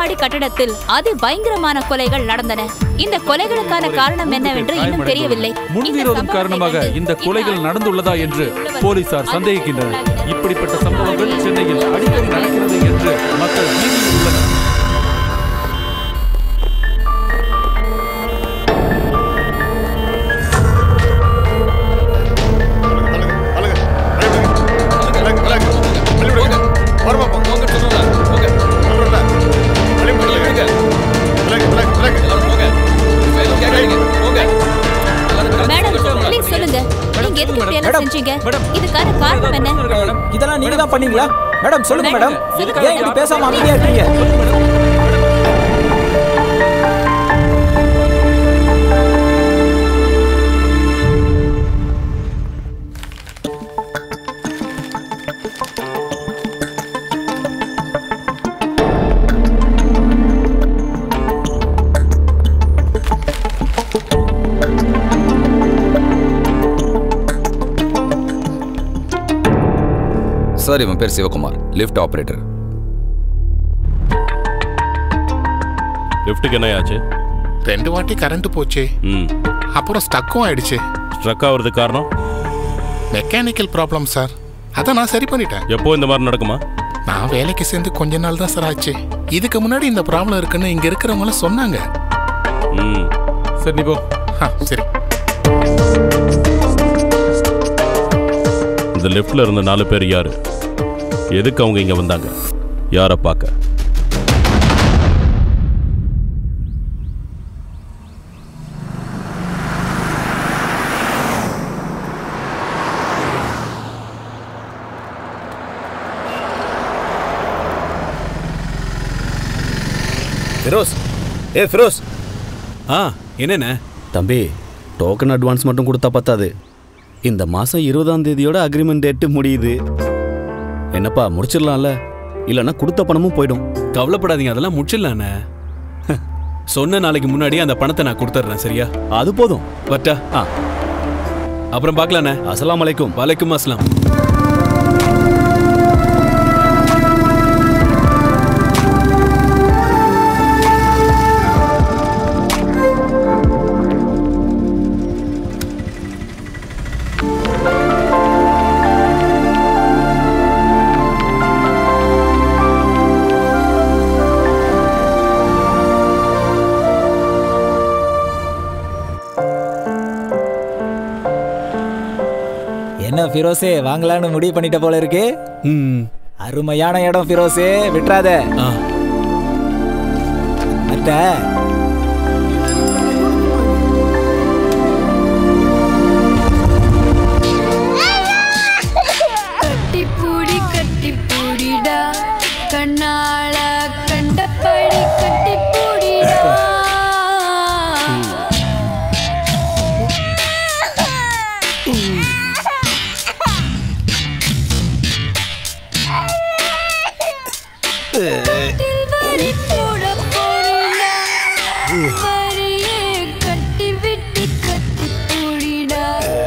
மாடி கட்டடத்தில் அதி பயங்கரமான கொலைகள் நடந்தன இந்த கொலைகளுக்கான காரணம் என்னவென்று இன்னும் தெரியவில்லை முன்விரோதம் காரணமாக இந்த கொலைகள் நடந்துள்ளதா என்று போலீசார் சந்தேகிக்கின்றனர் இப்படிப்பட்ட சம்பவங்கள் சென்னையில் அடிக்கடி நடக்கிறது என்று மக்கள் பீதியில் உள்ளனர் மேடம் ப்ளீஸ் சொல்லுங்க நீங்க எதுக்கு இப்படி எல்லாம் செஞ்சீங்க இதுக்கான காரணம் என்ன இதெல்லாம் நீங்க தான் பண்ணீங்களா மேடம் சொல்லுங்க மேடம் ஏன் இப்படி பேசாம அமைதியா இருக்கீங்க சார் இவன் பேர் சிவகுமார் லிஃப்ட் ஆபரேட்டர் லிஃப்ட்டுக்கு என்ன ஆச்சு ரெண்டு வாட்டி கரண்ட் போச்சு ம் அப்புறம் ஸ்டக்கும் ஆயிடுச்சு ஸ்ட்ரக் ஆகுறதுக்கு காரணம் மெக்கானிக்கல் ப்ராப்ளம் சார் அதை நான் சரி பண்ணிட்டேன் எப்போ இந்த மாதிரி நடக்குமா நான் வேலைக்கு சேர்ந்து கொஞ்ச நாள் தான் சார் ஆச்சு இதுக்கு முன்னாடி இந்த ப்ராப்ளம் இருக்குன்னு இங்க இருக்கிறவங்கள சொன்னாங்க ம் சரி நீ போ ஆ, சரி இந்த லிஃப்ட்ல இருந்த நாலு பேர் யாரு எதுக்கு அவங்க இங்க வந்தாங்க யாரை பார்க்க ஃபிரோஸ் ஏ ஃபிரோஸ் ஆ என்னண்ணே தம்பி டோக்கன் அட்வான்ஸ் மட்டும் கொடுத்தா பத்தாது இந்த மாதம் இருபதாம் தேதியோட அக்ரிமெண்ட் டேட்டு முடியுது என்னப்பா முடிச்சிடலாம்ல இல்லைன்னா கொடுத்த பணமும் போயிடும் கவலைப்படாதீங்க அதெல்லாம் முடிச்சிடலாண்ணே சொன்ன நாளைக்கு முன்னாடியே அந்த பணத்தை நான் கொடுத்துட்றேன் சரியா அது போதும் வட்டா ஆ அப்புறம் பார்க்கலாண்ணே அஸ்ஸலாமு அலைக்கும் வலைக்கும் அஸ்லாம் என்ன ஃபிரோஸே வாங்கலான்னு முடிவு பண்ணிட்ட போல இருக்கு ம் அருமையான இடம் ஃபிரோஸே விட்டுறாத ஆ அத்தை கட்டிப்பூடி கட்டிப்பூடிடா கண்ணால கண்டபடி கட்டிப்பூடிடா கட்டில் வரி போட போறீடா வரியே கட்டி விட்டு கட்டிப்பூடிடா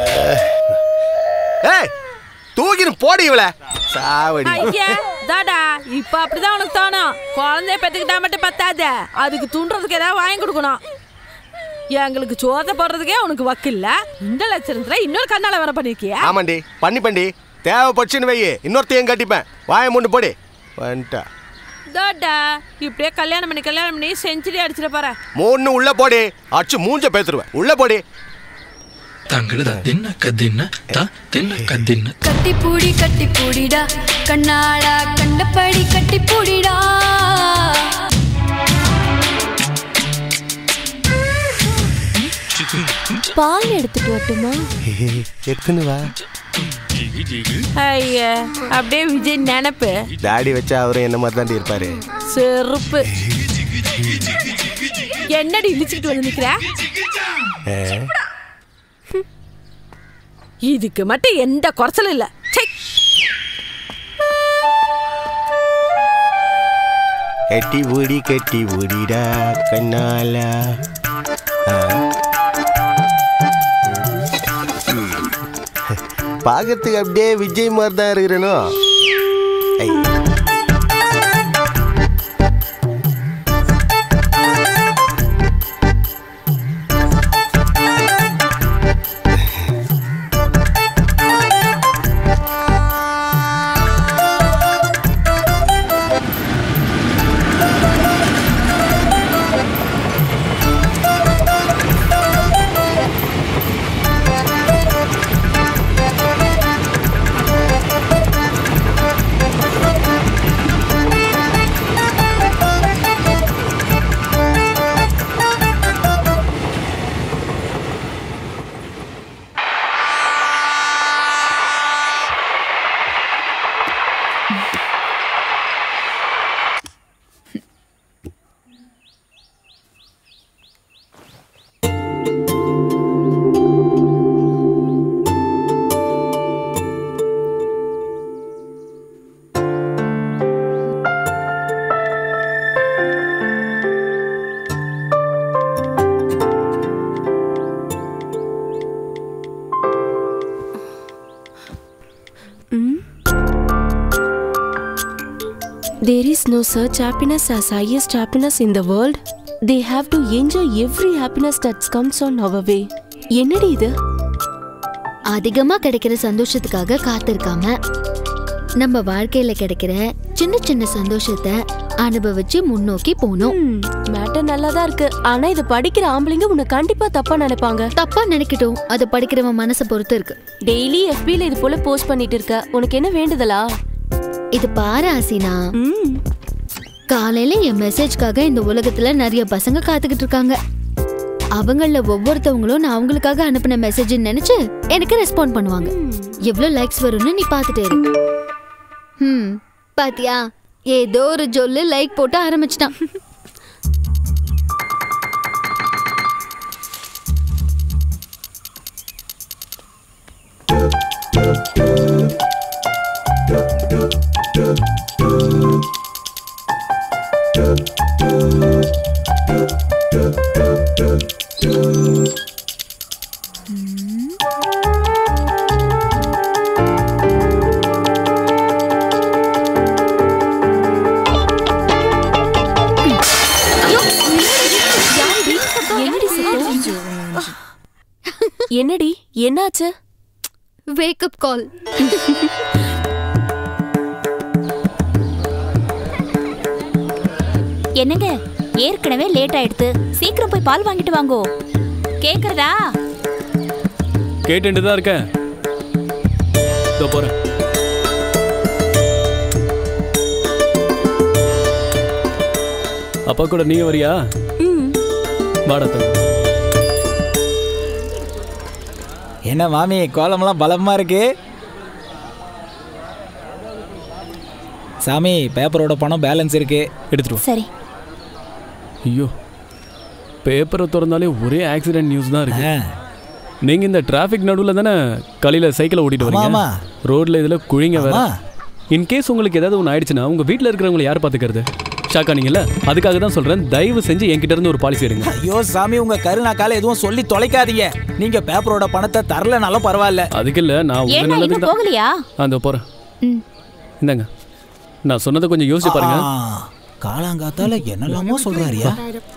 ஏய் தூக்கின்னு போடி இவள சாவடி ஐயா தாடா இப்ப அப்படிதான் உனக்கு தோணும் குழந்தைய பெத்துக்கிட்டா மட்டும் பத்தாத அதுக்கு துண்டுறதுக்கு ஏதாவது வாங்கி கொடுக்கணும் எங்களுக்கு சோத போடுறதுக்கே உனக்கு வக்கு இல்ல இந்த லட்சணத்துல இன்னொரு கண்ணால வர பண்ணிருக்கியா ஆமாண்டி பண்ணி பண்ணி தேவைப்பட்டுச்சுன்னு வை இன்னொருத்தையும் கட்டிப்பேன் வாய மூண்டு போடி வந்துட்டா தாடா இப்படியே கல்யாணம் பண்ணி கல்யாணம் பண்ணி செஞ்சுரி அடிச்சிட போற மூணு உள்ள போடி அடிச்சு மூஞ்ச பேத்துருவேன் உள்ள போடி தங்களத தின்ன கதின்ன த தின்ன கதின்ன கட்டிப்பூடி கட்டிப்பூடிடா கண்ணால கண்டபடி கட்டிப்பூடிடா பால் எடுத்துட்டு வரட்டுமா எத்துன்னு வா ஐயா அப்படியே விஜய் நினப்பு தாடி வச்சா அவரும் என்ன மாதிரி தாண்டி இருப்பாரு செருப்பு என்னடி இழிச்சுக்கிட்டு வந்து நிக்கிற ஆ? இதுக்கு மட்டும் எந்த குறைச்சலும் இல்ல ச்சை. கட்டி ஊடி கட்டி ஊடிடா கண்ணாலா ஆ. பார்க்கறதுக்கு அப்படியே விஜய் மாதிரி தான் இருக்கிறேனோ ஐ. There is no such happiness as highest happiness in the world. They have to enjoy every happiness that comes on our way. என்னடி இது அதிகமா கிடைக்கிற சந்தோஷத்துக்காக காத்திருக்காம நம்ம வாழ்க்கையில கிடைக்கிற சின்ன சின்ன சந்தோஷத்தை அனுபவிச்சு முன்னோக்கி போகணும் மேட்டர் நல்லா தான் இருக்கு ஆனா இது படிக்கிற ஆம்பளைங்க உன்னை கண்டிப்பா தப்பா நினைப்பாங்க தப்பா நினைக்கட்டும் அது படிக்கிறவன் மனசை பொறுத்து இருக்கு டெய்லி எஃபில இது போல போஸ்ட் பண்ணிட்டு இருக்க உனக்கு என்ன வேண்டுதலா இது பாரு ஆசினா காலையில என் மெசேஜ்க்காக இந்த உலகத்துல நிறைய பசங்க காத்துக்கிட்டு இருக்காங்க அவங்கள ஒவ்வொருத்தவங்களும் நான் அவங்களுக்காக அனுப்பின மெசேஜ் நினைச்சு எனக்கு ரெஸ்பாண்ட் பண்ணுவாங்க எவ்வளவு லைக்ஸ் வரும்னு நீ பாத்துட்டே இரு ம் பாத்தியா ஏதோ ஒரு ஜொல்லு லைக் போட்டு ஆரம்பிச்சிட்டான் என்னடி சத்தம்? என்னடி என்னாச்சு வேக்கப் கால் என்னங்க ஏற்கனவே லேட் ஆயிடுத்து சீக்கிரம் போய் பால் வாங்கிட்டு வாங்கோ கேக்குறதா கேட்டுட்டு தான் இருக்கேன் இதோ போறேன் அப்பா கூட நீங்க வரியா வாடா தம்பி என்ன மாமி கோலமெல்லாம் பலமா இருக்கு சாமி பேப்பரோட பணம் பேலன்ஸ் இருக்கு எடுத்துட்டு சரி ஐயோ பேப்பரை திறந்தாலே ஒரே ஆக்சிடென்ட் நியூஸ் தான் இருக்கு நீங்க இந்த டிராஃபிக் நடுவில் தானே காலையில சைக்கிளை ஓட்டிட்டு வரீங்க ஆமா. ரோட்ல இதுல குழிங்க வேற ஆமா. இன்கேஸ் உங்களுக்கு ஏதாவது ஒன்று ஆயிடுச்சுன்னா உங்க வீட்டில் இருக்கிறவங்களை யார் பார்த்துக்கிறது ஷாக்கா நீங்கல்ல அதுக்காக தான் சொல்றேன் தயவு செஞ்சு என்கிட்ட இருந்து ஒரு பாலிசி எடுங்க ஐயோ சாமி உங்க கருணாக்கால எதுவும் சொல்லி தொலைக்காதீங்க நீங்க பேப்பரோட பணத்தை தரலனாலும் பரவாயில்ல அதுக்கு இல்ல நான் உங்க ஏன்னா நல்லதுக்கு இன்னும் தான் போகலையா அந்த போறேன் இந்தாங்க நான் சொன்னதை கொஞ்சம் யோசிச்சு பாருங்க காலாங்காத்தால என்னெல்லாமோ சொல்றாரியா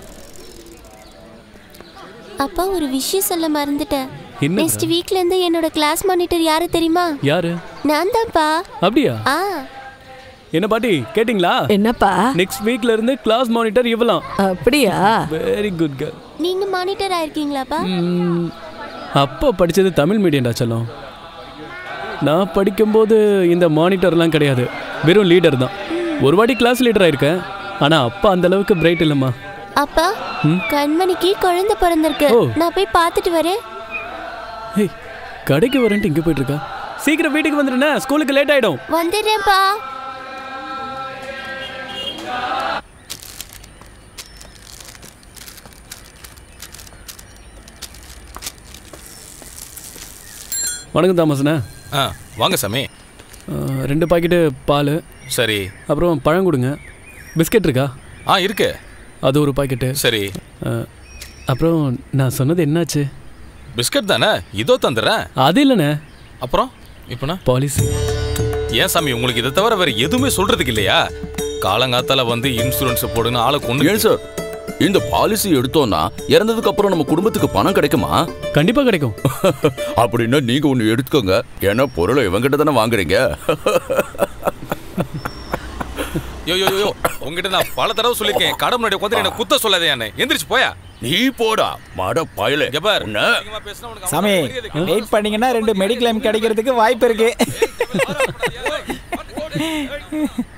அப்பா ஒரு விஷயம் சொல்ல மறந்துட்டேன் என்னங்க? நெக்ஸ்ட் வீக்ல இருந்து என்னோட கிளாஸ் மானிட்டர் யாரு தெரியுமா யாரு நான் தான்ப்பா அப்படியா ஆ என்ன பாட்டி கேட்டிங்களா என்னப்பா நெக்ஸ்ட் வீக்ல இருந்து கிளாஸ் மானிட்டர் இவ்வளவு அப்படியா வெரி குட் கேர்ள் நீங்க மானிட்டர் ஆயிருக்கீங்களாப்பா அப்பா படிச்சது தமிழ் மீடியம்டா செல்லம் நான் படிக்கும்போது இந்த மானிட்டர்லாம் கிடையாது வெறும் லீடர் தான் ஒரு வாட்டி கிளாஸ் லீடர் ஆயிருக்கேன் ஆனா அப்பா அந்த அளவுக்கு பிரைட் இல்லம்மா அப்பா ம்? கண்மணிக்கு குழந்தை பிறந்திருக்கு ஓ. நான் போய் பார்த்துட்டு வரேன் ஏய் கடைக்கு வரேன்ட்டு இங்க போயிட்டு இருக்கா சீக்கிரம் வீட்டுக்கு வந்துடுனே ஸ்கூலுக்கு லேட் ஆயிடும் வந்துடுறேன்ப்பா வணக்கம் தாமஸ்ண்ணே ஆ வாங்க சாமி அஹ், ரெண்டு பாக்கெட்டு பால் சரி அப்புறம் பழம் கொடுங்க பிஸ்கெட் இருக்கா ஆ இருக்கு அது ஒரு பாக்கெட்டு சரி அஹ், அப்புறம் நான் சொன்னது என்னாச்சு பிஸ்கட் தானே இதோ தந்துடுறேன் அது இல்லைண்ணே அப்புறம் இப்போனா பாலிசி ஏன் சாமி உங்களுக்கு இதை தவிர வேற எதுவுமே சொல்றதுக்கு இல்லையா காலங்காத்தால வந்து இன்சூரன்ஸ் போடுன்னு ஆளை கொண்டு ஏன் சார் இந்த பாலிசி எடுத்தோம்னா இறந்ததுக்கு அப்புறம் நம்ம குடும்பத்துக்கு பணம் கிடைக்குமா கண்டிப்பா கிடைக்கும் அப்படின்னா நீங்க ஒண்ணு எடுத்துக்கோங்க ஏன்னா பொருளை இவங்கிட்ட தானே வாங்குறீங்க யோ யோ யோ உங்ககிட்ட நான் பல தடவை சொல்லியிருக்கேன் கடை முன்னாடி உட்காந்து என்ன குத்த சொல்லாதே என்ன எந்திரிச்சு போயா நீ போடா மட பயல இங்க பார் சாமி வெயிட் பண்ணீங்கன்னா ரெண்டு மெடிக்ளைம் கிடைக்கிறதுக்கு வாய்ப்பு இருக்கு